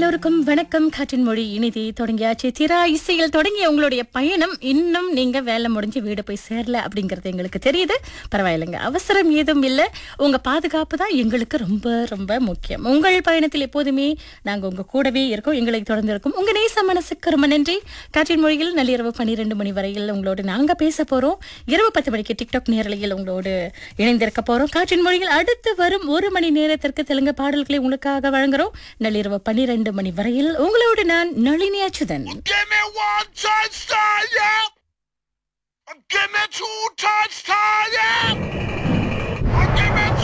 எல்லோருக்கும் வணக்கம் காற்றின் மொழி இனிதி தொடங்கியாச்சு திரா இசையில் தொடங்கிய உங்களுடைய பயணம் இன்னும் நீங்க வேலை முடிஞ்சு வீடு போய் சேரல அப்படிங்கறது எங்களுக்கு தெரியுது பரவாயில்லைங்க அவசரம் ஏதும் இல்லை உங்க பாதுகாப்பு தான் எங்களுக்கு ரொம்ப ரொம்ப முக்கியம் உங்கள் பயணத்தில் எப்போதுமே நாங்க உங்க கூடவே இருக்கோம் எங்களுக்கு தொடர்ந்து இருக்கும் உங்க நேச மனசுக்கு ரொம்ப நன்றி காற்றின் மொழியில் நள்ளிரவு பன்னிரெண்டு மணி வரையில் உங்களோடு நாங்க பேச போறோம் இரவு பத்து மணிக்கு டிக்டாக் நேரலையில் உங்களோடு இணைந்திருக்க போறோம் காற்றின் மொழியில் அடுத்து வரும் ஒரு மணி நேரத்திற்கு தெலுங்கு பாடல்களை உங்களுக்காக வழங்குறோம் நள்ளிரவு பன்னிரண்டு மணி வரையில் உங்களோடு நான் Nalini Achuthan Give me one touchdown, yeah. Give me two touchdowns, yeah. Give me